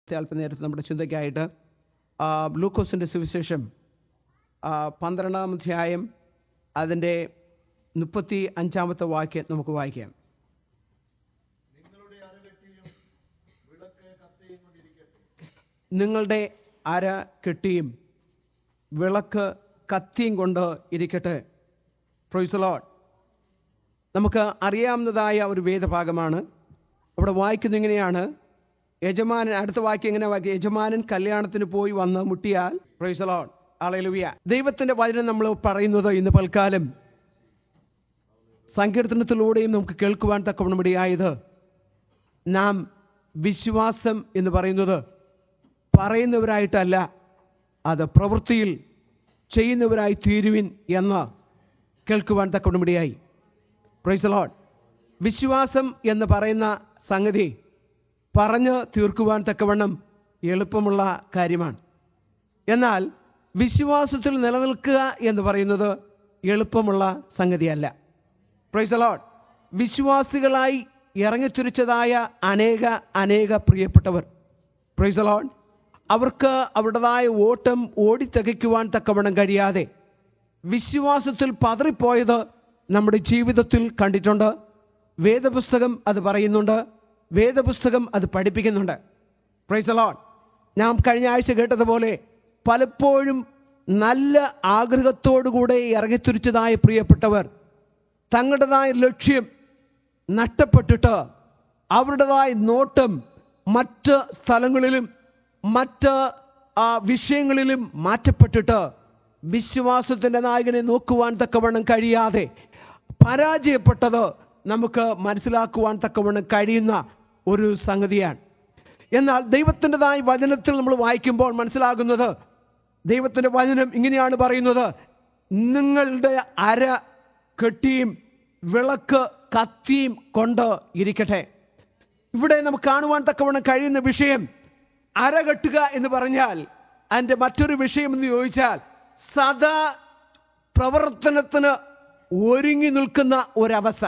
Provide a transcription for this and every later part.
അടുത്ത അല്പനേരത്തെ നമ്മുടെ ചിന്തയ്ക്കായിട്ട് ആ, ലൂക്കോസിൻ്റെ സുവിശേഷം ആ, പന്ത്രണ്ടാം അധ്യായം അതിൻ്റെ മുപ്പത്തി അഞ്ചാമത്തെ വാക്യം നമുക്ക് വായിക്കാം നിങ്ങളുടെ അര കെട്ടിയും വിളക്ക് കത്തിയും കൊണ്ട് ഇരിക്കട്ടെ പ്രൊയ്സലോഡ് നമുക്ക് അറിയാവുന്നതായ ഒരു വേദഭാഗമാണ് അവിടെ വായിക്കുന്ന ഇങ്ങനെയാണ് യജമാനൻ അടുത്ത വാക്യം എങ്ങനെ വായിക്കുക യജമാനൻ കല്യാണത്തിന് പോയി വന്ന് മുട്ടിയാൽ പ്രൊയ്സലോൺ ആളലുവിയ ദൈവത്തിൻ്റെ വചനം നമ്മൾ പറയുന്നത് ഇന്ന് പൽക്കാലം സങ്കീർത്തനത്തിലൂടെയും നമുക്ക് കേൾക്കുവാൻ തക്കവണ്ണം ഇടയായത് നാം വിശ്വാസം എന്ന് പറയുന്നത് പറയുന്നവരായിട്ടല്ല അത് പ്രവൃത്തിയിൽ ചെയ്യുന്നവരായി തീരുവിൻ എന്ന് കേൾക്കുവാൻ തക്കവണ്ണം ഇടയായി പ്രൈസ് ലോഡ് വിശ്വാസം എന്ന് പറയുന്ന സംഗതി പറഞ്ഞ് തീർക്കുവാൻ തക്കവണ്ണം എളുപ്പമുള്ള കാര്യമാണ് എന്നാൽ വിശ്വാസത്തിൽ നിലനിൽക്കുക എന്ന് പറയുന്നത് എളുപ്പമുള്ള സംഗതിയല്ല പ്രൈസ് ലോഡ് വിശ്വാസികളായി ഇറങ്ങിത്തിരിച്ചതായ അനേക അനേക പ്രിയപ്പെട്ടവർ പ്രൈസ് ലോഡ് അവർക്ക് അവരുടേതായ ഓട്ടം ഓടിത്തികയ്ക്കുവാൻ തക്കവണ്ണം കഴിയാതെ വിശ്വാസത്തിൽ പതറിപ്പോയത് നമ്മുടെ ജീവിതത്തിൽ കണ്ടിട്ടുണ്ട് വേദപുസ്തകം അത് പറയുന്നുണ്ട് വേദപുസ്തകം അത് പഠിപ്പിക്കുന്നുണ്ട് പ്രൈസ് ലോൺ നാം കഴിഞ്ഞ ആഴ്ച കേട്ടതുപോലെ പലപ്പോഴും നല്ല ആഗ്രഹത്തോടുകൂടെ ഇറങ്ങിത്തിരിച്ചതായ പ്രിയപ്പെട്ടവർ തങ്ങളുടേതായ ലക്ഷ്യം നഷ്ടപ്പെട്ടിട്ട് അവരുടേതായ നോട്ടം മറ്റ് സ്ഥലങ്ങളിലും മറ്റ് ആ, വിഷയങ്ങളിലും മാറ്റപ്പെട്ടിട്ട് വിശ്വാസത്തിൻ്റെ നായകനെ നോക്കുവാൻ തക്കവണ്ണം കഴിയാതെ പരാജയപ്പെട്ടത് നമുക്ക് മനസ്സിലാക്കുവാൻ തക്കവണ്ണം കഴിയുന്ന ഒരു സംഗതിയാണ് എന്നാൽ ദൈവത്തിൻ്റെതായ വചനത്തിൽ നമ്മൾ വായിക്കുമ്പോൾ മനസ്സിലാകുന്നത് ദൈവത്തിൻ്റെ വചനം ഇങ്ങനെയാണ് പറയുന്നത് നിങ്ങളുടെ അര കെട്ടിയും വിളക്ക് കത്തിയും കൊണ്ട് ഇരിക്കട്ടെ ഇവിടെ നമുക്ക് കാണുവാൻ തക്കവണ്ണം കഴിയുന്ന വിഷയം അരകെട്ടുക എന്ന് പറഞ്ഞാൽ അതിൻ്റെ മറ്റൊരു വിഷയം എന്ന് ചോദിച്ചാൽ സദാ പ്രവർത്തനത്തിന് ഒരുങ്ങി നിൽക്കുന്ന ഒരവസ്ഥ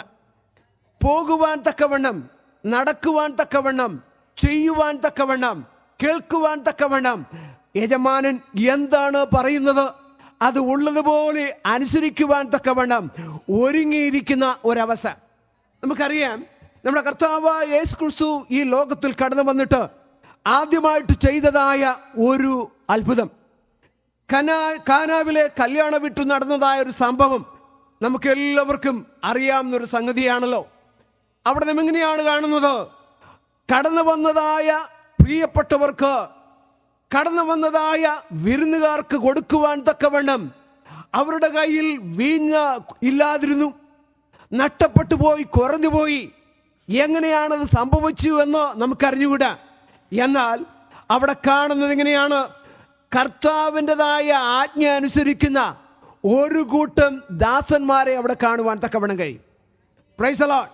പോകുവാൻ തക്കവണ്ണം നടക്കുവാൻ തക്കവണ്ണം ചെയ്യുവാൻ തക്കവണ്ണം കേൾക്കുവാൻ തക്കവണ്ണം യജമാനൻ എന്താണ് പറയുന്നത് അത് ഉള്ളതുപോലെ അനുസരിക്കുവാൻ തക്കവണ്ണം ഒരുങ്ങിയിരിക്കുന്ന ഒരവസ്ഥ നമുക്കറിയാം നമ്മുടെ കർത്താവ് യേശു ക്രിസ്തു ഈ ലോകത്തിൽ കടന്നു വന്നിട്ട് ആദ്യമായിട്ട് ചെയ്തതായ ഒരു അത്ഭുതം കനാ കാനാവിലെ കല്യാണ വിട്ടു നടന്നതായ ഒരു സംഭവം നമുക്ക് എല്ലാവർക്കും അറിയാവുന്ന ഒരു സംഗതിയാണല്ലോ അവിടെ നാം എങ്ങനെയാണ് കാണുന്നത് കടന്നു വന്നതായ പ്രിയപ്പെട്ടവർക്ക് കടന്നു വന്നതായ വിരുന്നുകാർക്ക് കൊടുക്കുവാൻ തക്കവണ്ണം അവരുടെ കയ്യിൽ വീഞ്ഞ് ഇല്ലാതിരുന്നു നഷ്ടപ്പെട്ടു പോയി കുറഞ്ഞു പോയി എങ്ങനെയാണത് സംഭവിച്ചു എന്ന് നമുക്കറിഞ്ഞുകൂടാ എന്നാൽ അവിടെ കാണുന്നത് എങ്ങനെയാണ് കർത്താവിൻ്റെതായ ആജ്ഞ അനുസരിക്കുന്ന ഒരു കൂട്ടം ദാസന്മാരെ അവിടെ കാണുവാൻ തക്കവണ്ണം കഴിയും പ്രൈസ് അലോട്ട്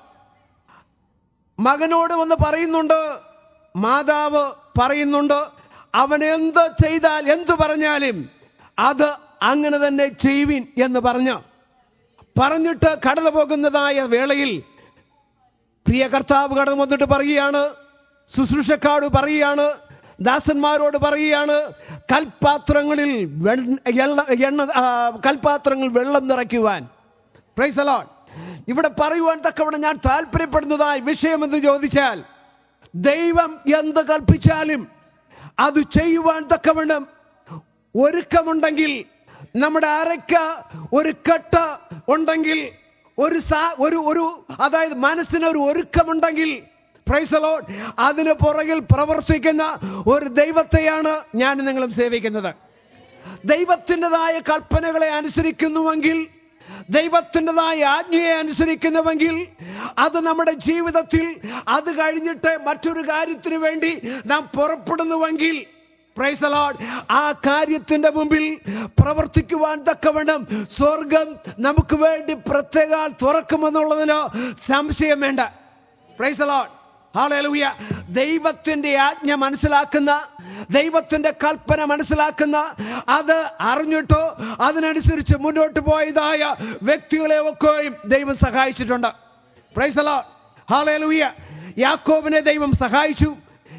മകനോട് വന്ന് പറയുന്നുണ്ട് മാതാവ് പറയുന്നുണ്ട് അവൻ എന്ത് ചെയ്താൽ എന്തു പറഞ്ഞാലും അത് അങ്ങനെ തന്നെ ചെയ്യുവിൻ എന്ന് പറഞ്ഞു പറഞ്ഞിട്ട് കടന്നു പോകുന്നതായ വേളയിൽ പ്രിയ കർത്താവ് കടന്നു വന്നിട്ട് പറയുകയാണ് ശുശ്രൂഷക്കാട് പറയുകയാണ് ദാസന്മാരോട് പറയുകയാണ് കൽപാത്രങ്ങളിൽ വെള്ള- എള്ള- എണ്ണ ആ, കൽപാത്രങ്ങൾ വെള്ളം നിറയ്ക്കുവാൻ പ്രൈസ് അലോൺ ഇവിടെ പറയുവാൻ തക്കവണ്ണം ഞാൻ താല്പര്യപ്പെടുന്നതായ വിഷയം എന്ന് ചോദിച്ചാൽ ദൈവം എന്ത് കൽപ്പിച്ചാലും അത് ചെയ്യുവാൻ തക്കവണ്ണം ഒരുക്കമുണ്ടെങ്കിൽ നമ്മുടെ അരയ്ക്ക ഒരു കെട്ട് ഉണ്ടെങ്കിൽ ഒരു സാ ഒരു ഒരു അതായത് മനസ്സിന് ഒരു ഒരുക്കമുണ്ടെങ്കിൽ പ്രൈസലോ അതിന് പുറകിൽ പ്രവർത്തിക്കുന്ന ഒരു ദൈവത്തെയാണ് ഞാൻ നിങ്ങളും സേവിക്കുന്നത് ദൈവത്തിൻ്റെതായ കൽപ്പനകളെ അനുസരിക്കുന്നുവെങ്കിൽ ദൈവത്തിൻ്റെതായ ആജ്ഞയെ അനുസരിക്കുന്നുവെങ്കിൽ അത് നമ്മുടെ ജീവിതത്തിൽ അത് കഴിഞ്ഞിട്ട് മറ്റൊരു കാര്യത്തിന് വേണ്ടി നാം പുറപ്പെടുന്നുവെങ്കിൽ Praise the Lord. ആ കാര്യത്തിന്റെ മുമ്പിൽ പ്രവർത്തിക്കുവാൻ തക്കവണ്ണം സ്വർഗം നമുക്ക് വേണ്ടി പ്രത്യേക തുറക്കുമെന്നുള്ളതിന് സംശയം വേണ്ട പ്രൈസ് ലോഡ് ഹാലൂയ ദൈവത്തിന്റെ ആജ്ഞ മനസ്സിലാക്കുന്ന ദൈവത്തിന്റെ കൽപ്പന മനസ്സിലാക്കുന്ന അത് അറിഞ്ഞിട്ടോ അതിനനുസരിച്ച് മുന്നോട്ട് പോയതായ വ്യക്തികളെ ഒക്കെയും ദൈവം സഹായിച്ചിട്ടുണ്ട് പ്രൈസ് ലോഡ് ഹാലൂയ യാക്കോബിനെ ദൈവം സഹായിച്ചു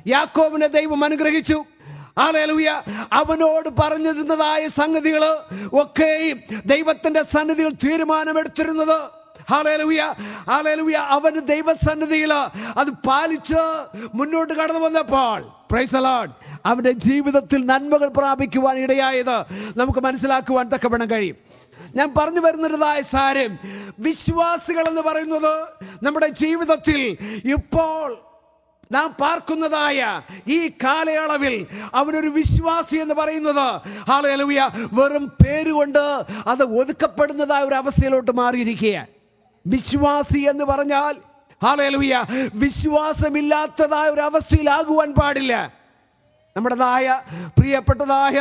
യാക്കോബിനെ ദൈവം അനുഗ്രഹിച്ചു ആലേലുയ അവനോട് പറഞ്ഞിരുന്നതായ സംഗതികൾ ഒക്കെയും ദൈവത്തിന്റെ സന്നിധിയിൽ തീരുമാനമെടുത്തിരുന്നത് ഹാലേലുയ ഹാലേലുയ അവന് ദൈവസന്നിധിയിൽ അത് പാലിച്ച് മുന്നോട്ട് കടന്നു വന്നപ്പോൾ പ്രൈസ് അലോഡ് അവന്റെ ജീവിതത്തിൽ നന്മകൾ പ്രാപിക്കുവാൻ ഇടയായത് നമുക്ക് മനസ്സിലാക്കുവാൻ തക്കവണ്ണം കഴിയും ഞാൻ പറഞ്ഞു വരുന്നതായ സാരം വിശ്വാസികൾ എന്ന് പറയുന്നത് നമ്മുടെ ജീവിതത്തിൽ ഇപ്പോൾ നാം പാർക്കുന്നതായ ഈ കാലയളവിൽ അവനൊരു വിശ്വാസി എന്ന് പറയുന്നത് ഹാലയലുവിയ വെറും പേരുകൊണ്ട് അത് ഒതുക്കപ്പെടുന്നതായ ഒരു അവസ്ഥയിലോട്ട് മാറിയിരിക്കുകയാണ് വിശ്വാസി എന്ന് പറഞ്ഞാൽ ഹാലയലുവിയ വിശ്വാസമില്ലാത്തതായ ഒരു അവസ്ഥയിലാകുവാൻ പാടില്ല നമ്മുടേതായ പ്രിയപ്പെട്ടതായ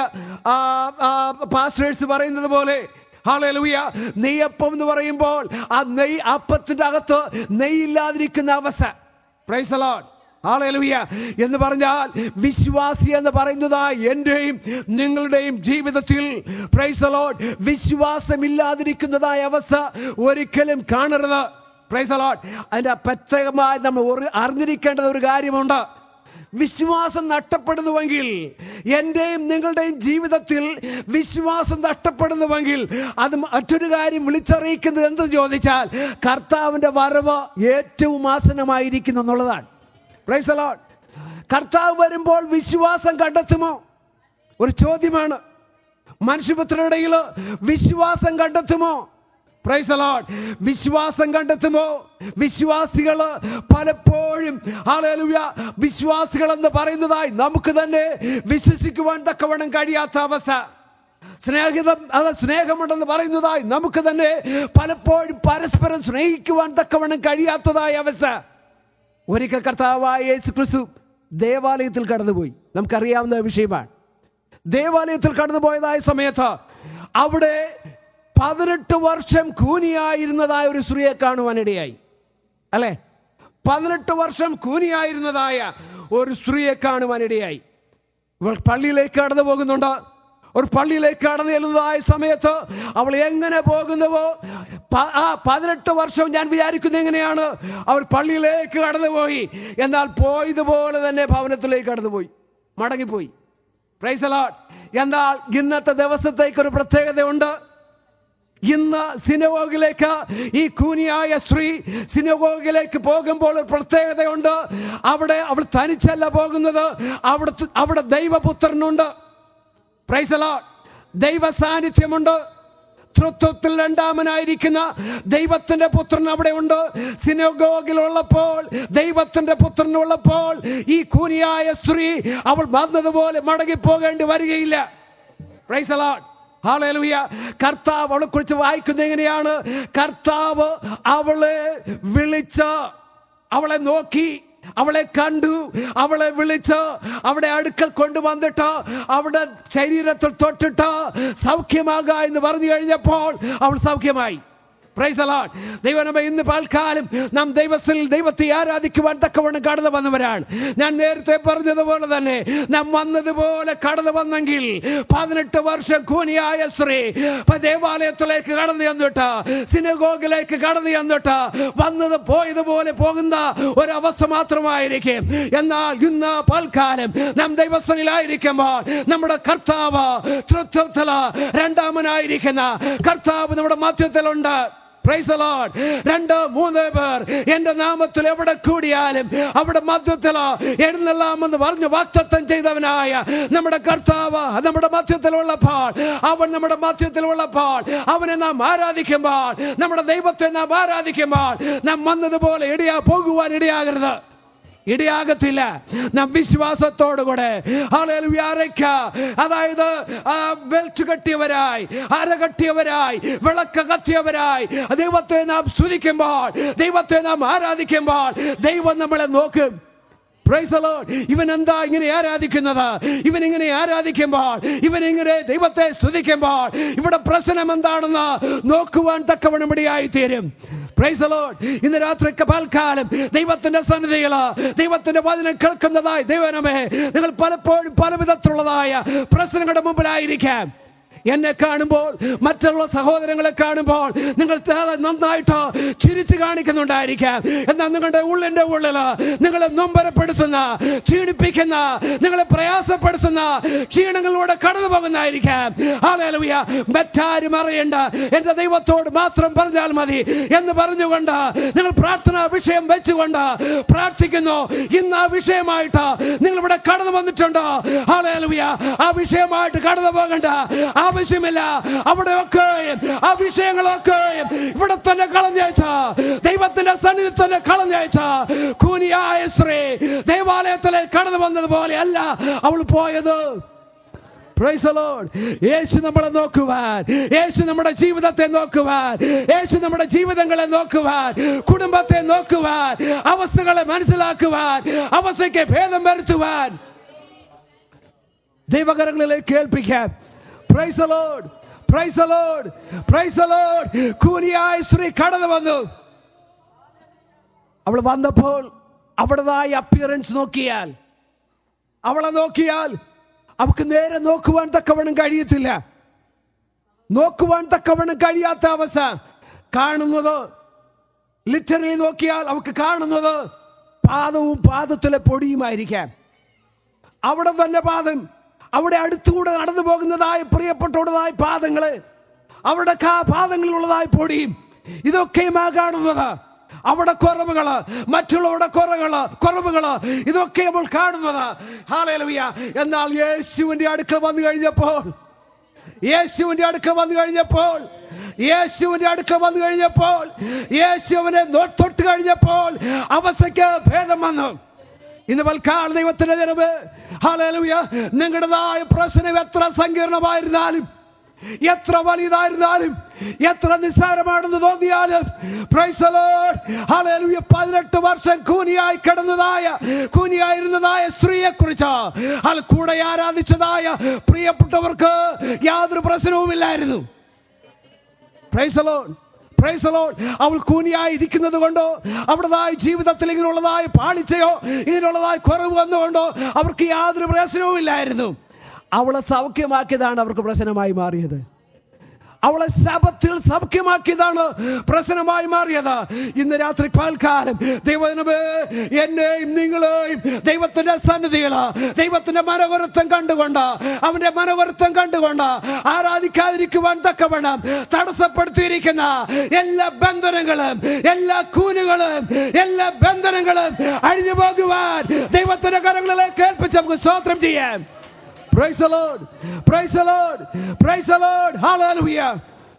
പാസ്റ്റേഴ്സ് പറയുന്നത് പോലെ ഹാലലുയ നെയ്യപ്പം എന്ന് പറയുമ്പോൾ ആ നെയ് അപ്പത്തിൻ്റെ അകത്ത് നെയ്യില്ലാതിരിക്കുന്ന അവസ്ഥ പ്രൈസ് അലോട്ട് ഹാലലുയ എന്ന് പറഞ്ഞാൽ വിശ്വാസി എന്ന് പറയുന്നത് എൻ്റെയും നിങ്ങളുടെയും ജീവിതത്തിൽ പ്രൈസ് അലോട്ട് വിശ്വാസമില്ലാതിരിക്കുന്നതായ അവസ്ഥ ഒരിക്കലും കാണരുത് പ്രൈസ് അലോട്ട് അതിൻ്റെ പ്രത്യേകമായി നമ്മൾ ഒരു- അറിഞ്ഞിരിക്കേണ്ടത് ഒരു കാര്യമുണ്ട് വിശ്വാസം നഷ്ടപ്പെടുന്നുവെങ്കിൽ എൻ്റെയും നിങ്ങളുടെയും ജീവിതത്തിൽ വിശ്വാസം നഷ്ടപ്പെടുന്നുവെങ്കിൽ അത് മറ്റൊരു കാര്യം വിളിച്ചറിയിക്കുന്നത് എന്ത് ചോദിച്ചാൽ കർത്താവിൻ്റെ വരവ് ഏറ്റവും ആസനമായിരിക്കുന്നു എന്നുള്ളതാണ് പ്രൈസ് അലോട്ട് കർത്താവ് വരുമ്പോൾ വിശ്വാസം കണ്ടെത്തുമോ ഒരു ചോദ്യമാണ് മനുഷ്യപുത്രരുടെ ഇടയിൽ വിശ്വാസം കണ്ടെത്തുമോ പ്രൈസ് അലോട്ട് വിശ്വാസം കണ്ടെത്തുമോ വിശ്വാസികൾ പലപ്പോഴും ഹല്ലേലൂയ വിശ്വാസികൾ എന്ന് പറയുന്നതായി നമുക്ക് തന്നെ വിശ്വസിക്കുവാൻ തക്കവണ്ണം കഴിയാത്ത അവസ്ഥ സ്നേഹിതം അത് സ്നേഹമുണ്ടെന്ന് പറയുന്നതായി നമുക്ക് തന്നെ പലപ്പോഴും പരസ്പരം സ്നേഹിക്കുവാൻ തക്കവണ്ണം കഴിയാത്തതായ അവസ്ഥ ഒരിക്കൽ കർത്താവായ യേശു ക്രിസ്തു ദേവാലയത്തിൽ കടന്നുപോയി നമുക്കറിയാവുന്ന വിഷയമാണ് ദേവാലയത്തിൽ കടന്നുപോയതായ സമയത്ത് അവിടെ പതിനെട്ട് വർഷം കൂനിയായിരുന്നതായ ഒരു സ്ത്രീയെ കാണുവാനിടയായി അല്ലേ പതിനെട്ട് വർഷം കൂനിയായിരുന്നതായ ഒരു സ്ത്രീയെ കാണുവാനിടയായി ഇവൾ പള്ളിയിലേക്ക് കടന്നു പോകുന്നുണ്ട് ഒരു പള്ളിയിലേക്ക് കടന്നു ചെല്ലുന്നതായ സമയത്ത് അവൾ എങ്ങനെ പോകുന്നുവോ പ- ആ പതിനെട്ട് വർഷം ഞാൻ വിചാരിക്കുന്നത് എങ്ങനെയാണ് അവർ പള്ളിയിലേക്ക് കടന്നുപോയി എന്നാൽ പോയതുപോലെ തന്നെ ഭവനത്തിലേക്ക് കടന്നുപോയി മടങ്ങിപ്പോയി പ്രൈസ് അലോട്ട് എന്നാൽ ഇന്നത്തെ ദിവസത്തേക്ക് ഒരു പ്രത്യേകതയുണ്ട് ഇന്ന് സിനഗോഗിലേക്ക് ഈ കൂനിയായ സ്ത്രീ സിനഗോഗിലേക്ക് പോകുമ്പോൾ ഒരു പ്രത്യേകതയുണ്ട് അവിടെ അവൾ തനിച്ചല്ല പോകുന്നത് അവിടെ അവിടെ ദൈവപുത്രനുണ്ട് പ്രൈസലോ ദൈവ സാന്നിധ്യമുണ്ട് തൃത്വത്തിൽ രണ്ടാമനായിരിക്കുന്ന ദൈവത്തിന്റെ പുത്രൻ അവിടെ ഉണ്ട് സിനഗോഗിലുള്ളപ്പോൾ ദൈവത്തിന്റെ പുത്രനുള്ളപ്പോൾ ഈ കൂനിയായ സ്ത്രീ അവൾ വന്നതുപോലെ മടങ്ങിപ്പോകേണ്ടി വരികയില്ല പ്രൈസ് അലോട്ട് ഹാലൂയ കർത്താവ് അവളെ കുറിച്ച് വായിക്കുന്നത് എങ്ങനെയാണ് കർത്താവ് അവളെ വിളിച്ച് അവളെ നോക്കി അവളെ കണ്ടു അവളെ വിളിച്ച് അവിടെ അടുക്കൽ കൊണ്ടുവന്നിട്ട് അവിടെ ശരീരത്തിൽ തൊട്ടിട്ട് സൗഖ്യമാകുക എന്ന് പറഞ്ഞു കഴിഞ്ഞപ്പോൾ അവൾ സൗഖ്യമായി പ്രൈസ് അലോട്ട് ദൈവനമ ഇന്ന് പാൽക്കാലം നാം ദൈവത്തിൽ ദൈവത്തെ ആരാധിക്കുവാൻ തക്കവണ്ണം കടന്നു വന്നവരാണ് ഞാൻ നേരത്തെ പറഞ്ഞതുപോലെ തന്നെ നാം വന്നതുപോലെ കടന്നു വന്നെങ്കിൽ പതിനെട്ട് വർഷം കൂനിയായ സ്ത്രീ ഇപ്പൊ ദേവാലയത്തിലേക്ക് കടന്നു ചെന്നിട്ട് സിനഗോഗിലേക്ക് കടന്നു ചെന്നിട്ട് വന്നത് പോയതുപോലെ പോകുന്ന ഒരവസ്ഥ മാത്രമായിരിക്കും എന്നാൽ ഇന്ന് പാൽക്കാലം നാം ദൈവസ്ഥനിലായിരിക്കുമ്പോൾ നമ്മുടെ കർത്താവ് തൃത്വത്തില് രണ്ടാമനായിരിക്കുന്ന കർത്താവ് നമ്മുടെ മധ്യത്തിലുണ്ട് Praise the Lord. രണ്ട് മൂന്ന് പേർ എന്റെ നാമത്തിൽ എവിടെ കൂടിയാലും അവിടെ മധ്യത്തിൽ എഴുന്നള്ളാമെന്ന് പറഞ്ഞ് വാക്തത്വം ചെയ്തവനായ നമ്മുടെ കർത്താവ് നമ്മുടെ മധ്യത്തിലുള്ളപ്പോൾ അവൻ നമ്മുടെ മധ്യത്തിലുള്ളപ്പോൾ അവനെ നാം ആരാധിക്കുമ്പോൾ നമ്മുടെ ദൈവത്തെ നാം ആരാധിക്കുമ്പോൾ നാം വന്നതുപോലെ ഇടയാ പോകുവാൻ ഇടയാകരുത് ഇടയാകത്തില്ല നാം വിശ്വാസത്തോടുകൂടെ ഹല്ലേലൂയ അരയ്ക്ക അതായത് ആ ബെൽറ്റ് കെട്ടിയവരായി അര കെട്ടിയവരായി വിളക്ക് കത്തിയവരായി ദൈവത്തെ നാം സ്തുതിക്കുമ്പോൾ ദൈവത്തെ നാം ആരാധിക്കുമ്പോൾ ദൈവം നമ്മളെ നോക്കും Praise the Lord. ഇവൻ എന്താ ഇങ്ങനെ ആരാധിക്കുന്നത് ഇവൻ ഇങ്ങനെ ആരാധിക്കുമ്പോൾ ഇവൻ ഇങ്ങനെ ദൈവത്തെ സ്തുതിക്കുമ്പോൾ ഇവിടെ പ്രശ്നം എന്താണെന്ന് നോക്കുവാൻ തക്കവണ്ണം ഇടയായി തീരും Praise the Lord. ഇന്ന് രാത്രി പൽക്കാലം ദൈവത്തിന്റെ സന്നിധിയിൽ ദൈവത്തിന്റെ വചനം കേൾക്കുന്നതായി ദൈവനമേ നിങ്ങൾ പലപ്പോഴും പല വിധത്തിലുള്ളതായ പ്രശ്നങ്ങളുടെ മുമ്പിലായിരിക്കാം എന്നെ കാണുമ്പോൾ മറ്റുള്ള സഹോദരങ്ങളെ കാണുമ്പോൾ നിങ്ങൾ ത- നന്നായിട്ട് ചിരിച്ചു കാണിക്കുന്നുണ്ടായിരിക്കാം എന്നാൽ നിങ്ങളുടെ ഉള്ളിന്റെ ഉള്ളില് നിങ്ങളെ നൊമ്പരപ്പെടുത്തുന്ന ക്ഷീണിപ്പിക്കുന്ന നിങ്ങളെ പ്രയാസപ്പെടുത്തുന്ന ക്ഷീണങ്ങളിലൂടെ കടന്നു പോകുന്നതായിരിക്കാം ഹാലേലുയ മറ്റാരും അറിയണ്ട എന്റെ ദൈവത്തോട് മാത്രം പറഞ്ഞാൽ മതി എന്ന് പറഞ്ഞുകൊണ്ട് നിങ്ങൾ പ്രാർത്ഥനാ വിഷയം വെച്ചുകൊണ്ട് പ്രാർത്ഥിക്കുന്നു ഇന്ന് ആ വിഷയമായിട്ട് നിങ്ങൾ ഇവിടെ കടന്നു വന്നിട്ടുണ്ടോ ഹാലേലുയ ആ വിഷയമായിട്ട് കടന്നു പോകണ്ട ആവശ്യമില്ല അവിടെയൊക്കെ ആ വിഷയങ്ങളൊക്കെ ഇവിടെ തന്നെ കളഞ്ഞയച്ച ദൈവത്തിന്റെ സന്നിധി തന്നെ കളഞ്ഞയച്ച കൂനിയായ സ്ത്രീ ദേവാലയത്തിലേക്ക് കടന്നു വന്നതുപോലെ അല്ല അവൾ പോയത് Praise the Lord. യേശു നമ്മളെ നോക്കുവാൻ യേശു നമ്മുടെ ജീവിതത്തെ നോക്കുവാൻ യേശു നമ്മുടെ ജീവിതങ്ങളെ നോക്കുവാൻ കുടുംബത്തെ നോക്കുവാൻ അവസ്ഥകളെ മനസ്സിലാക്കുവാൻ അവസ്ഥയ്ക്ക് ഭേദം വരുത്തുവാൻ ദൈവകരങ്ങളിലേക്ക് കേൾപ്പിക്കാം praise Lord praise Lord praise Lord കൂലിയായ സ്ത്രീ കടന്നു വന്നു അവൾ വന്നപ്പോൾ അവിടതായ അപ്പിയറൻസ് നോക്കിയാൽ അവളെ നോക്കിയാൽ അവൾക്ക് നേരെ നോക്കുവാൻ തക്കവണ്ണം കഴിയത്തില്ല നോക്കുവാൻ തക്കവണ്ണം കഴിയാത്ത അവസ്ഥ കാണുന്നത് ലിറ്ററലി നോക്കിയാൽ അവൾക്ക് കാണുന്നത് പാദവും പാദത്തിലെ പൊടിയുമായിരിക്കാം അവിടെ തന്നെ പാദം അവിടെ അടുത്തുകൂടെ നടന്നു പോകുന്നതായ പ്രിയപ്പെട്ടവരുടേതായ പാദങ്ങള് അവിടെ കാ- പാദങ്ങളിലുള്ളതായ പൊടിയും ഇതൊക്കെയുമാ കാണുന്നത് അവിടെ കുറവുകള് മറ്റുള്ളവരുടെ കുറവുകള് കുറവുകള് ഇതൊക്കെ നമ്മൾ കാണുന്നത് ഹാലേലുയ എന്നാൽ യേശുവിന്റെ അടുക്കൽ വന്നു കഴിഞ്ഞപ്പോൾ യേശുവിന്റെ അടുക്കൽ വന്നു കഴിഞ്ഞപ്പോൾ യേശുവിന്റെ അടുക്കൽ വന്നു കഴിഞ്ഞപ്പോൾ യേശുവിനെ നോ- തൊട്ട് കഴിഞ്ഞപ്പോൾ അവസ്ഥയ്ക്ക് ഭേദം വന്നു ഇന്ന് പൽക്കാല ദൈവത്തിന്റെ ജനമേ ഹാലേലുയ നിങ്ങളുടേതായ പ്രശ്നം എത്ര സങ്കീർണമായിരുന്നാലും എത്ര വലുതായിരുന്നാലും എത്ര നിസ്സാരമാണെന്ന് തോന്നിയാലും praise the Lord. Hallelujah. പതിനെട്ട് വർഷം കൂനിയായി കിടന്നതായ കൂനിയായിരുന്നതായ സ്ത്രീയെ കുറിച്ച് അത് കൂടെ ആരാധിച്ചതായ പ്രിയപ്പെട്ടവർക്ക് യാതൊരു പ്രശ്നവുമില്ലായിരുന്നു Praise the Lord. Praise the Lord. അവൾ കൂനിയായി ഇരിക്കുന്നത് കൊണ്ടോ അവിടതായ ജീവിതത്തിൽ ഇങ്ങനെയുള്ളതായ പാളിച്ചയോ ഇങ്ങനെയുള്ളതായ കുറവ് വന്നുകൊണ്ടോ അവർക്ക് യാതൊരു പ്രശ്നവും ഇല്ലായിരുന്നു അവളെ സൗഖ്യമാക്കിയതാണ് അവർക്ക് പ്രശ്നമായി മാറിയത് അവളെ ശബത്തിൽ സൗഖ്യമാക്കിയതാണ് പ്രശ്നമായി മാറിയത് ഇന്ന് രാത്രി പൽക്കാലം ദൈവജനമേ എന്നെയും നിങ്ങളെയും ദൈവത്തിന്റെ സന്നിധികള് ദൈവത്തിന്റെ മനോവരുത്തം കണ്ടുകൊണ്ട് അവന്റെ മനോവരുത്തം കണ്ടുകൊണ്ട് ആരാധിക്കാതിരിക്കുവാൻ തക്കവണ്ണം തടസ്സപ്പെടുത്തിയിരിക്കുന്ന എല്ലാ ബന്ധനങ്ങളും എല്ലാ കൂനുകളും എല്ലാ ബന്ധനങ്ങളും അഴിഞ്ഞു പോകുവാൻ ദൈവത്തിന്റെ കരങ്ങളിലേക്ക് ഏൽപ്പിച്ച് നമുക്ക് സ്തോത്രം ചെയ്യാം Praise the Lord. Praise the Lord. Praise the Lord. Hallelujah.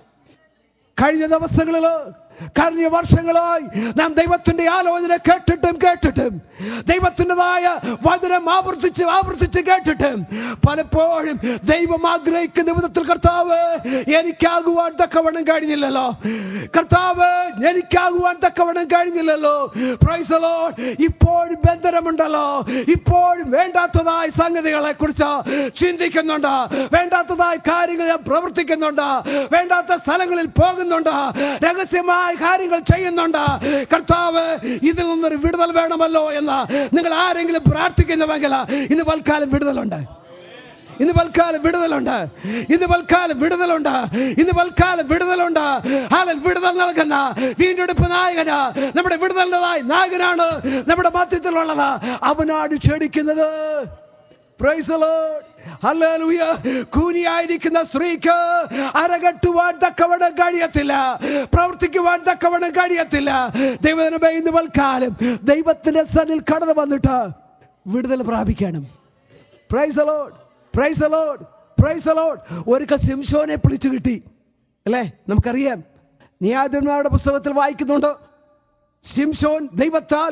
കഴിഞ്ഞ ദിവസങ്ങളില് കഴിഞ്ഞ വർഷങ്ങളായി നാം ദൈവത്തിന്റെ ആലോചന കേട്ടിട്ടും കേട്ടിട്ടും ദൈവത്തിൻ്റെതായ വചനം ആവർത്തിച്ച് ആവർത്തിച്ച് കേട്ടിട്ടും പലപ്പോഴും ദൈവം ആഗ്രഹിക്കുന്ന വിധത്തിൽ കർത്താവ് എനിക്കാകുവാൻ തക്കവണ്ണം കഴിഞ്ഞില്ലല്ലോ കർത്താവ് എനിക്കാകുവാൻ തക്കവണ്ണം കഴിഞ്ഞില്ലല്ലോ Praise the Lord. ഇപ്പോഴും ബന്ധനമുണ്ടല്ലോ ഇപ്പോഴും വേണ്ടാത്തതായ സംഗതികളെ കുറിച്ച് ചിന്തിക്കുന്നുണ്ട് വേണ്ടാത്തതായ കാര്യങ്ങൾ ഞാൻ പ്രവർത്തിക്കുന്നുണ്ട് വേണ്ടാത്ത സ്ഥലങ്ങളിൽ പോകുന്നുണ്ട് രഹസ്യമായ കാര്യങ്ങൾ ചെയ്യുന്നുണ്ട് കർത്താവ് ഇതിൽ നിന്നൊരു വിടുതൽ വേണമല്ലോ എന്ന് നിങ്ങൾ ആരെങ്കിലും പ്രാർത്ഥിക്കുന്നുവെങ്കിൽ ഇന്ന് പൽക്കാലം വിടുതലുണ്ട് ഇന്ന് പൽക്കാലം വിടുതലുണ്ട് ഇന്ന് പൽക്കാലം വിടുതലുണ്ട് ഇന്ന് പൽക്കാലം വിടുതലുണ്ട് ഹാലൽ വിടുതൽ നൽകുന്ന വീണ്ടെടുപ്പ് നായകന് നമ്മുടെ വിടുതലിൻ്റെതായ നായകനാണ് നമ്മുടെ മധ്യത്തിലുള്ളത് അവനാണ് ക്ഷണിക്കുന്നത് Praise the Lord. Hallelujah. കൂനിയായിരിക്കുന്ന സ്ത്രീക്ക് അരകട്ടുവാൻ തക്കവണ്ണം കഴിയത്തില്ല പ്രവർത്തിക്കുവാൻ തക്കവണ്ണം കഴിയത്തില്ല ദൈവജനമേ ഇന്ന് വൽക്കാലം ദൈവത്തിന്റെ സന്നിൽ കടന്നു വന്നിട്ട് വിടുതൽ പ്രാപിക്കണം praise the Lord praise the Lord praise the Lord ഒരിക്കൽ സിംശോനെ പിടിച്ചു കിട്ടി അല്ലേ നമുക്കറിയാം ന്യായാധിപന്മാരുടെ പുസ്തകത്തിൽ വായിക്കുന്നുണ്ട് സിംശോൻ ദൈവത്താൽ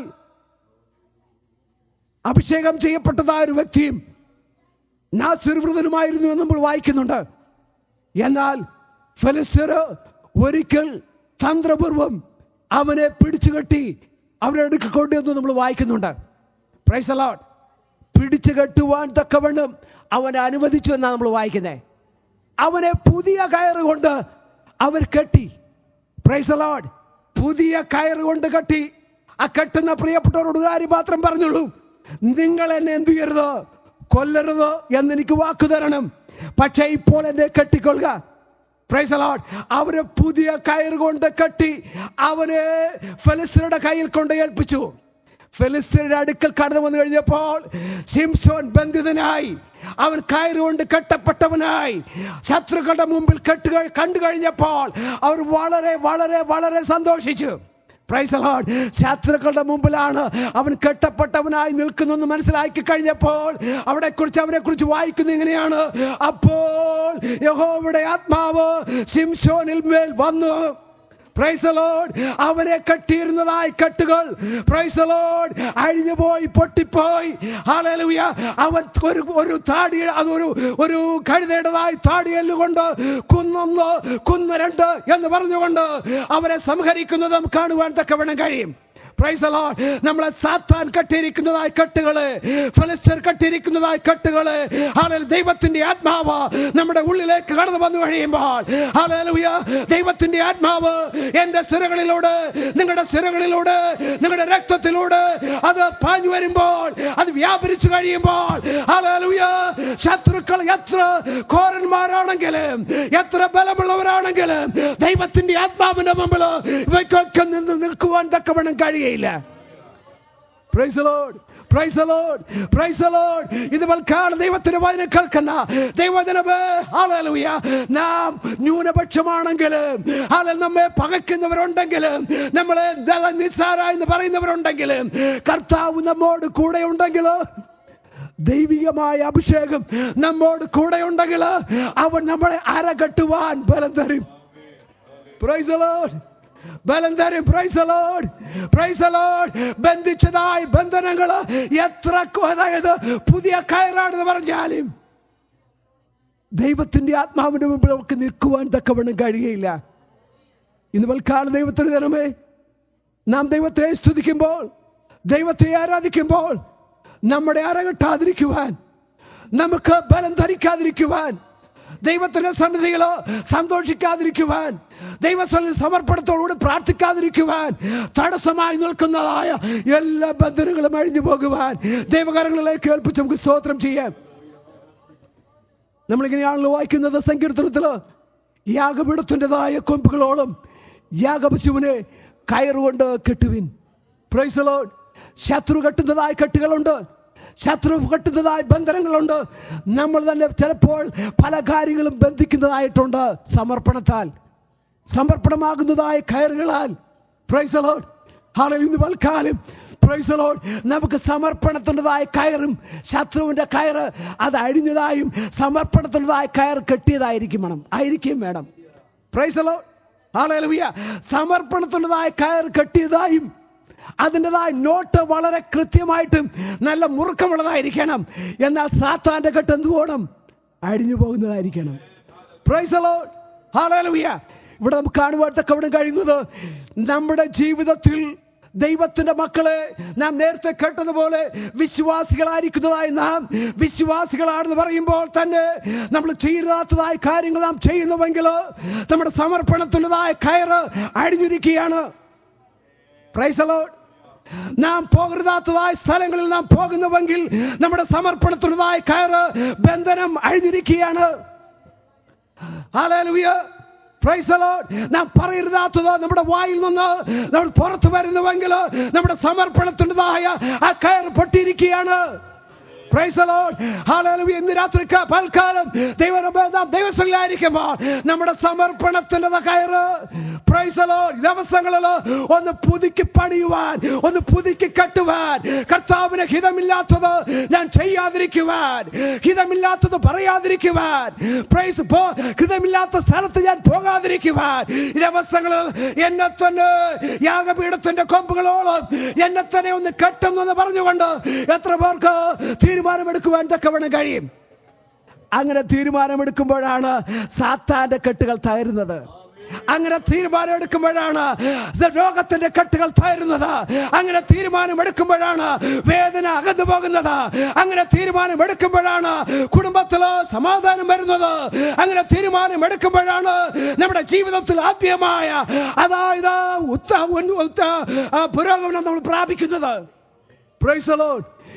അഭിഷേകം ചെയ്യപ്പെട്ടതായ ഒരു വ്യക്തിയും നാസിർവൃതനുമായിരുന്നു എന്ന് നമ്മൾ വായിക്കുന്നുണ്ട് എന്നാൽ ഫലിസ്തീർ ഒരിക്കൽ തന്ത്രപൂർവം അവനെ പിടിച്ചു കെട്ടി അവനെ എടുക്കൊണ്ട് എന്ന് നമ്മൾ വായിക്കുന്നുണ്ട് പ്രൈസ് അലോട്ട് പിടിച്ചു കെട്ടുവാൻ തക്കവണ്ണം അവനെ അനുവദിച്ചു എന്നാണ് നമ്മൾ വായിക്കുന്നത് അവനെ പുതിയ കയറ് കൊണ്ട് അവർ കെട്ടി പ്രൈസ് അലോട്ട് പുതിയ കയറ് കൊണ്ട് കെട്ടി ആ കെട്ടുന്ന പ്രിയപ്പെട്ടവരോട് കാര്യം മാത്രം പറഞ്ഞുള്ളൂ നിങ്ങൾ എന്നെ എന്ത് ചെയ്യരുത് കൊല്ലരുത് എന്നെനിക്ക് വാക്കു തരണം പക്ഷേ ഇപ്പോൾ എന്നെ കെട്ടിക്കൊള്ളുക Praise the Lord. അവര് പുതിയ കയർ കൊണ്ട് കെട്ടി അവനെ ഫെലിസ്തീനയുടെ കയ്യിൽ കൊണ്ട് ഏൽപ്പിച്ചു ഫെലിസ്തീനയുടെ അടുക്കൽ കടന്നു വന്നു കഴിഞ്ഞപ്പോൾ സിംസോൻ ബന്ധിതനായി അവൻ കയറുകൊണ്ട് കെട്ടപ്പെട്ടവനായി ശത്രുക്കളുടെ മുമ്പിൽ കെട്ട് കണ്ടു കഴിഞ്ഞപ്പോൾ അവർ വളരെ വളരെ വളരെ സന്തോഷിച്ചു Praise the Lord. ശത്രുക്കളുടെ മുമ്പിലാണ് അവൻ കെട്ടപ്പെട്ടവനായി നിൽക്കുന്നെന്ന് മനസ്സിലാക്കി കഴിഞ്ഞപ്പോൾ അവിടെ കുറിച്ച് അവനെ കുറിച്ച് വായിക്കുന്ന ഇങ്ങനെയാണ് അപ്പോൾ യഹോവയുടെ ആത്മാവ് സിംസോനിൽ മേൽ വന്നു Praise the Lord. അവനെ കെട്ടിയിരുന്നതായി കെട്ടുകൾ Praise the Lord. അഴിഞ്ഞുപോയി പൊട്ടിപ്പോയി ഹല്ലേലൂയ അവൻ ഒരു ഒരു താടി അതൊരു ഒരു കഴുതയുടേതായി താടിയെല്ലുകൊണ്ട് കുന്നൊന്ന് കുന്ന് രണ്ട് എന്ന് പറഞ്ഞുകൊണ്ട് അവരെ സംഹരിക്കുന്നത് നമുക്ക് കാണുവാൻ തക്കവണ്ണം കഴിയും Praise the Lord. നമ്മളെ സാത്താൻ കെട്ടിയിരിക്കുന്നതായി കെട്ടുകള് ഫലസ്തീർ കെട്ടിയിരിക്കുന്നതായി കെട്ടുകള് ഹാലൽ ദൈവത്തിന്റെ ആത്മാവ് നമ്മുടെ ഉള്ളിലേക്ക് കടന്നു വന്നു കഴിയുമ്പോൾ ഹാലലുയ ദൈവത്തിന്റെ ആത്മാവ് എന്റെ സിരകളിലൂടെ നിങ്ങളുടെ സിരകളിലൂടെ നിങ്ങളുടെ രക്തത്തിലൂടെ അത് പാഞ്ഞു വരുമ്പോൾ അത് വ്യാപരിച്ചു കഴിയുമ്പോൾ ഹാലലുയ ശത്രുക്കൾ എത്ര കോരന്മാരാണെങ്കിലും എത്ര ബലമുള്ളവരാണെങ്കിലും ദൈവത്തിന്റെ ആത്മാവിന്റെ മുമ്പിൽ ഇവയ്ക്കൊക്കെ നിന്ന് നിൽക്കുവാൻ തക്കവണ്ണം കഴിയില്ല Praise the Lord. Praise the Lord. Praise the Lord. ഇത് വൽക്കാണ് ദൈവത്തിന്റെ വചനം കേൾക്കുന്ന ദൈവജനമേ ഹല്ലേലൂയ നാം ന്യൂനപക്ഷമാണെങ്കിലും ഹാല നമ്മെ പകയ്ക്കുന്നവരുണ്ടെങ്കിലും നമ്മളെ ദ- നിസ്സാര എന്ന് പറയുന്നവരുണ്ടെങ്കിലും കർത്താവ് നമ്മോട് കൂടെ ഉണ്ടെങ്കിൽ ദൈവികമായ അഭിഷേകം നമ്മോട് കൂടെ ഉണ്ടെങ്കിൽ അവൻ നമ്മളെ അരകെട്ടുവാൻ ബലം തരും Praise the Lord. ബലം തരും പ്രൈസ് ലോഡ് പ്രൈസ് ലോഡ് ബന്ധിച്ചതായ ബന്ധനങ്ങൾ എത്ര അതായത് പുതിയ കയറാണെന്ന് പറഞ്ഞാലും ദൈവത്തിന്റെ ആത്മാവിന്റെ മുമ്പിൽ നമുക്ക് നിൽക്കുവാൻ തക്കവണ്ണം കഴിയുകയില്ല ഇന്ന് വൽക്കാലം ദൈവത്തിന് ജനമേ നാം ദൈവത്തെ സ്തുതിക്കുമ്പോൾ ദൈവത്തെ ആരാധിക്കുമ്പോൾ നമ്മുടെ അരകെട്ടാതിരിക്കുവാൻ നമുക്ക് ബലം ധരിക്കാതിരിക്കുവാൻ ദൈവത്തിന്റെ സന്നിധികളോ സന്തോഷിക്കാതിരിക്കുവാൻ ദൈവസ്ഥലിൽ സമർപ്പണത്തോടുകൂടി പ്രാർത്ഥിക്കാതിരിക്കുവാൻ തടസ്സമായി നിൽക്കുന്നതായ എല്ലാ ബന്ധനങ്ങളും അഴിഞ്ഞു പോകുവാൻ ദൈവകാരങ്ങളിലേക്ക് ഏൽപ്പിച്ച് നമുക്ക് സ്തോത്രം ചെയ്യാം നമ്മളിങ്ങനെയാണല്ലോ വായിക്കുന്നത് സങ്കീർത്തനത്തില് യാഗപീഠത്തിൻ്റെതായ കൊമ്പുകളോളം യാഗപശുവിനെ കയറുകൊണ്ട് കെട്ടുവിൻ പ്രൈസ് ലോഡ് ശത്രു കെട്ടുന്നതായ കെട്ടുകളുണ്ട് ശത്രു കെട്ടുന്നതായ ബന്ധനങ്ങളുണ്ട് നമ്മൾ തന്നെ ചിലപ്പോൾ പല കാര്യങ്ങളും ബന്ധിക്കുന്നതായിട്ടുണ്ട് സമർപ്പണത്താൽ സമർപ്പണമാകുന്നതായ കയറുകളാൽ പ്രൈസ് ലോഡ് ഹാലൽ ഇന്ന് വൽക്കാലം പ്രൈസ് ലോഡ് നമുക്ക് സമർപ്പണത്തിൻ്റെതായ കയറും ശത്രുവിൻ്റെ കയറ് അത് അഴിഞ്ഞതായും സമർപ്പണത്തിൻ്റെതായ കയർ കെട്ടിയതായിരിക്കും വേണം ആയിരിക്കും വേണം പ്രൈസ് ലോഡ് ഹാലലുയ സമർപ്പണത്തിൻ്റെതായ കയർ കെട്ടിയതായും അതിൻ്റെതായ നോട്ട് വളരെ കൃത്യമായിട്ടും നല്ല മുറുക്കമുള്ളതായിരിക്കണം എന്നാൽ സാത്താൻ്റെ കെട്ട് എന്ത് പോകണം അഴിഞ്ഞു പോകുന്നതായിരിക്കണം പ്രൈസ് ലോഡ് ഹാലലുയ ഇവിടെ നമുക്ക് കാണുവാൻ തക്കവിടം കഴിയുന്നത് നമ്മുടെ ജീവിതത്തിൽ ദൈവത്തിന്റെ മക്കളെ നാം നേരത്തെ കേട്ടതുപോലെ വിശ്വാസികളായിരിക്കുന്നതായി നാം വിശ്വാസികളാണെന്ന് പറയുമ്പോൾ തന്നെ നമ്മൾ ചെയ്യരുതാത്തതായ കാര്യങ്ങൾ നാം ചെയ്യുന്നുവെങ്കിൽ നമ്മുടെ സമർപ്പണത്തിൻ്റെതായ കയറ് അഴിഞ്ഞിരിക്കുകയാണ് Praise the Lord. നാം പോകരുതാത്തതായ സ്ഥലങ്ങളിൽ നാം പോകുന്നുവെങ്കിൽ നമ്മുടെ സമർപ്പണത്തിൻ്റെതായ കയറ് ബന്ധനം അഴിഞ്ഞിരിക്കുകയാണ് Hallelujah. Praise the Lord. നാം പറയരുതാത്തത് നമ്മുടെ വായിൽ നിന്ന് നമ്മൾ പുറത്തു വരുന്നുവെങ്കിൽ നമ്മുടെ സമർപ്പണത്തിൻ്റെതായ ആ കയർ പൊട്ടിയിരിക്കുകയാണ് Praise the Lord. Hallelujah. ഇന്ന് രാത്രി പൽക്കാലം ദൈവം നാം ദൈവസ്ഥലായിരിക്കുമ്പോൾ നമ്മുടെ സമർപ്പണത്തിൻ്റെ കയറ് Praise the Lord. ഈ ദിവസങ്ങളിൽ ഒന്ന് പുതുക്കി പണിയുവാൻ ഒന്ന് പുതുക്കി കെട്ടുവാൻ കർത്താവിന് ഹിതമില്ലാത്തത് ഞാൻ ചെയ്യാതിരിക്കുവാൻ ഹിതമില്ലാത്തത് പറയാതിരിക്കുവാൻ പ്രൈസ് പോ ഹിതമില്ലാത്ത സ്ഥലത്ത് ഞാൻ പോകാതിരിക്കുവാൻ ഈ ദിവസങ്ങളിൽ എന്നെ തന്നെ യാഗപീഠത്തിന്റെ കൊമ്പുകളോളം എന്നെ തന്നെ ഒന്ന് കെട്ടുന്നു എന്ന് പറഞ്ഞുകൊണ്ട് എത്ര പേർക്ക് തീരുമാനമെടുക്കുവാൻ തക്കവണ്ണം കഴിയും അങ്ങനെ തീരുമാനമെടുക്കുമ്പോഴാണ് സാത്താന്റെ കെട്ടുകൾ തകരുന്നത് അങ്ങനെ തീരുമാനം എടുക്കുമ്പോഴാണ് രോഗത്തിന്റെ കെട്ടുകൾ തകരുന്നത് അങ്ങനെ തീരുമാനം എടുക്കുമ്പോഴാണ് വേദന അകന്നു പോകുന്നത് അങ്ങനെ തീരുമാനം എടുക്കുമ്പോഴാണ് കുടുംബത്തില് സമാധാനം വരുന്നത് അങ്ങനെ തീരുമാനം എടുക്കുമ്പോഴാണ് നമ്മുടെ ജീവിതത്തിൽ ആത്മീയമായ അതായത് ഉത്ത ഉന്ന- ഉത്ത- ആ, പുരോഗമനം നമ്മൾ പ്രാപിക്കുന്നത് Praise the Lord.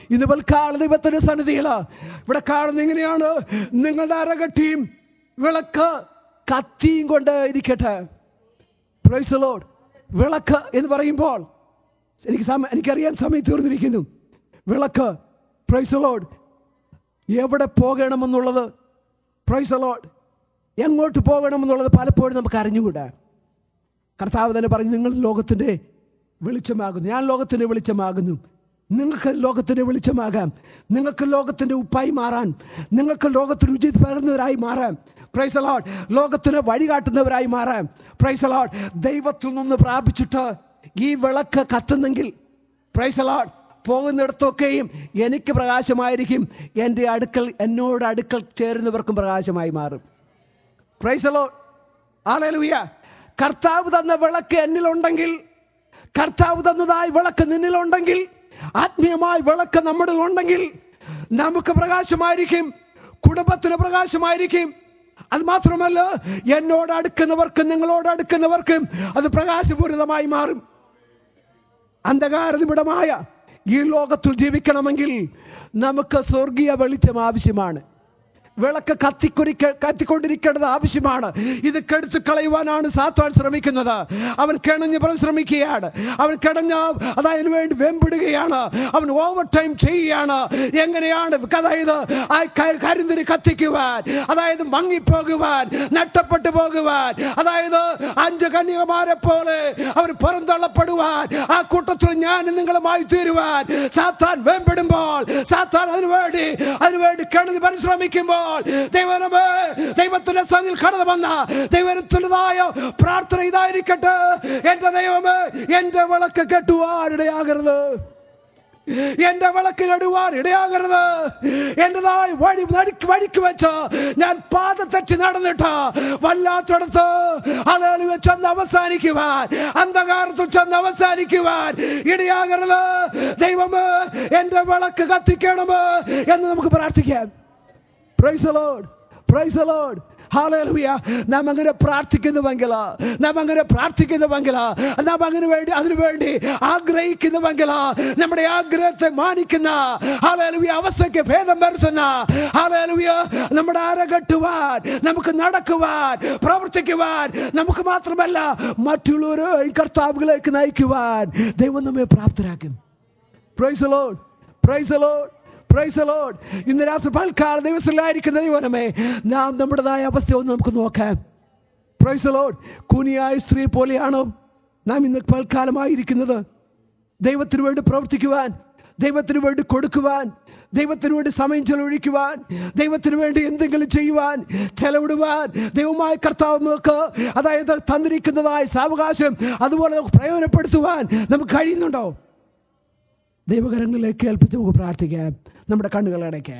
ഇന്ന് പൽക്കാല ദൈവത്തിന്റെ സന്നിധിയിൽ ഇവിടെ കാണുന്ന ഇങ്ങനെയാണ് നിങ്ങളുടെ അരകട്ടിയും വിളക്ക് കത്തിയും കൊണ്ട് ഇരിക്കട്ടെ പ്രൈസ് ലോഡ് വിളക്ക് എന്ന് പറയുമ്പോൾ എനിക്ക് സമയം എനിക്കറിയാൻ സമയം തീർന്നിരിക്കുന്നു വിളക്ക് പ്രൈസ് ലോഡ് എവിടെ പോകണമെന്നുള്ളത് പ്രൈസ് ലോഡ് എങ്ങോട്ട് പോകണമെന്നുള്ളത് പലപ്പോഴും നമുക്ക് അറിഞ്ഞുകൂടാ കർത്താവ് തന്നെ പറഞ്ഞു നിങ്ങൾ ലോകത്തിൻ്റെ വെളിച്ചമാകുന്നു ഞാൻ ലോകത്തിൻ്റെ വെളിച്ചമാകുന്നു നിങ്ങൾക്ക് ലോകത്തിൻ്റെ വെളിച്ചമാകാം നിങ്ങൾക്ക് ലോകത്തിൻ്റെ ഉപ്പായി മാറാൻ നിങ്ങൾക്ക് ലോകത്തിന് രുചി പകർന്നവരായി മാറാം പ്രൈസ് അലോട്ട് ലോകത്തിന് വഴികാട്ടുന്നവരായി മാറാം പ്രൈസ് അലോട്ട് ദൈവത്തിൽ നിന്ന് പ്രാപിച്ചിട്ട് ഈ വിളക്ക് കത്തുന്നെങ്കിൽ പ്രൈസ് അലോട്ട് പോകുന്നിടത്തൊക്കെയും എനിക്ക് പ്രകാശമായിരിക്കും എൻ്റെ അടുക്കൽ എന്നോട് അടുക്കൽ ചേരുന്നവർക്കും പ്രകാശമായി മാറും പ്രൈസലോ ആലലുയ കർത്താവ് തന്ന വിളക്ക് എന്നിലുണ്ടെങ്കിൽ കർത്താവ് തന്നതായി വിളക്ക് നിന്നിലുണ്ടെങ്കിൽ ആത്മീയമായ വിളക്ക് നമ്മുടെ ഉണ്ടെങ്കിൽ നമുക്ക് പ്രകാശമായിരിക്കും കുടുംബത്തിന് പ്രകാശമായിരിക്കും അത് മാത്രമല്ല എന്നോട് അടുക്കുന്നവർക്കും നിങ്ങളോട് അടുക്കുന്നവർക്കും അത് പ്രകാശപൂരിതമായി മാറും അന്ധകാരനിമിടമായ ഈ ലോകത്തിൽ ജീവിക്കണമെങ്കിൽ നമുക്ക് സ്വർഗീയ വെളിച്ചം ആവശ്യമാണ് വിളക്ക് കത്തിക്കൊരിക്ക കത്തിക്കൊണ്ടിരിക്കേണ്ടത് ആവശ്യമാണ് ഇത് കെടുത്തു കളയുവാനാണ് സാത്താൻ ശ്രമിക്കുന്നത് അവൻ കിണഞ്ഞ് പരിശ്രമിക്കുകയാണ് അവൻ കിണഞ്ഞ് അതായതിനു വേണ്ടി വെമ്പിടുകയാണ് അവൻ ഓവർ ടൈം ചെയ്യുകയാണ് എങ്ങനെയാണ് അതായത് ആ ക- കരിന്തിരി കത്തിക്കുവാൻ അതായത് മങ്ങിപ്പോകുവാൻ നഷ്ടപ്പെട്ടു പോകുവാൻ അതായത് അഞ്ച് കന്യകമാരെ പോലെ അവർ പുറന്തള്ളപ്പെടുവാൻ ആ കൂട്ടത്തിൽ ഞാൻ നിങ്ങളുമായി തീരുവാൻ സാത്താൻ വെമ്പിടുമ്പോൾ സാത്താൻ അതിനുവേണ്ടി അതിനുവേണ്ടി കിണഞ്ഞ് പരിശ്രമിക്കുമ്പോൾ ദൈവമേ ദൈവത്തിന്റെ സന്നിൽ കടന്നു വന്ന ദൈവത്തിൻ്റെതായ പ്രാർത്ഥന ഇതായിരിക്കട്ടെ എന്റെ ദൈവമേ എന്റെ വിളക്ക് കെട്ടുവാനിടയാകരുത് എന്റെ വിളക്ക് കെടുവാൻ ഇടയാകരുത് എന്റേതായ വഴി നടുക്ക് വഴിക്ക് വെച്ച് ഞാൻ പാത തെറ്റി നടന്നിട്ട് വല്ലാത്തടത്ത് അലയിൽ ചെന്ന് അവസാനിക്കുവാൻ അന്ധകാരത്തിൽ ചെന്ന് അവസാനിക്കുവാൻ ഇടയാകരുത് ദൈവമേ എന്റെ വിളക്ക് കത്തിക്കണമേ എന്ന് നമുക്ക് പ്രാർത്ഥിക്കാം പ്രൈസ് ലോഡ് പ്രൈസ് ലോഡ് ഹാലൂയ നാം അങ്ങനെ പ്രാർത്ഥിക്കുന്നുവെങ്കിൽ നാം അങ്ങനെ പ്രാർത്ഥിക്കുന്നുവെങ്കിൽ നാം അങ്ങനെ വേണ്ടി അതിനു വേണ്ടി ആഗ്രഹിക്കുന്നുവെങ്കിൽ നമ്മുടെ ആഗ്രഹത്തെ മാനിക്കുന്ന ഹാലൂയ അവസ്ഥയ്ക്ക് ഭേദം വരുത്തുന്ന ഹാലൂയ നമ്മുടെ അരകെട്ടുവാൻ നമുക്ക് നടക്കുവാൻ പ്രവർത്തിക്കുവാൻ നമുക്ക് മാത്രമല്ല മറ്റുള്ളവരെ കർത്താവുകളിലേക്ക് നയിക്കുവാൻ ദൈവം നമ്മെ പ്രാപ്തരാക്കും praise Lord praise Lord praise Lord ഇന്ന് രാത്രി പൽക്കാലം ദിവസത്തിലായിരിക്കുന്ന ദൈവമേ നാം നമ്മുടേതായ അവസ്ഥ ഒന്ന് നമുക്ക് നോക്കാം പ്രൈസ് ലോഡ് കുനിയായ സ്ത്രീ പോലെയാണോ നാം ഇന്ന് പൽക്കാലമായിരിക്കുന്നത് ദൈവത്തിന് വേണ്ടി പ്രവർത്തിക്കുവാൻ ദൈവത്തിന് വേണ്ടി കൊടുക്കുവാൻ ദൈവത്തിന് വേണ്ടി സമയം ചെലവഴിക്കുവാൻ ദൈവത്തിന് വേണ്ടി എന്തെങ്കിലും ചെയ്യുവാൻ ചെലവിടുവാൻ ദൈവമായ കർത്താവ് നമുക്ക് അതായത് തന്നിരിക്കുന്നതായ സാവകാശം അതുപോലെ നമുക്ക് പ്രയോജനപ്പെടുത്തുവാൻ നമുക്ക് കഴിയുന്നുണ്ടോ ദൈവകരങ്ങളിലേക്ക് ഏൽപ്പിച്ച് നമുക്ക് പ്രാർത്ഥിക്കാം നമ്മുടെ കണ്ണുകൾ അടയ്ക്കാം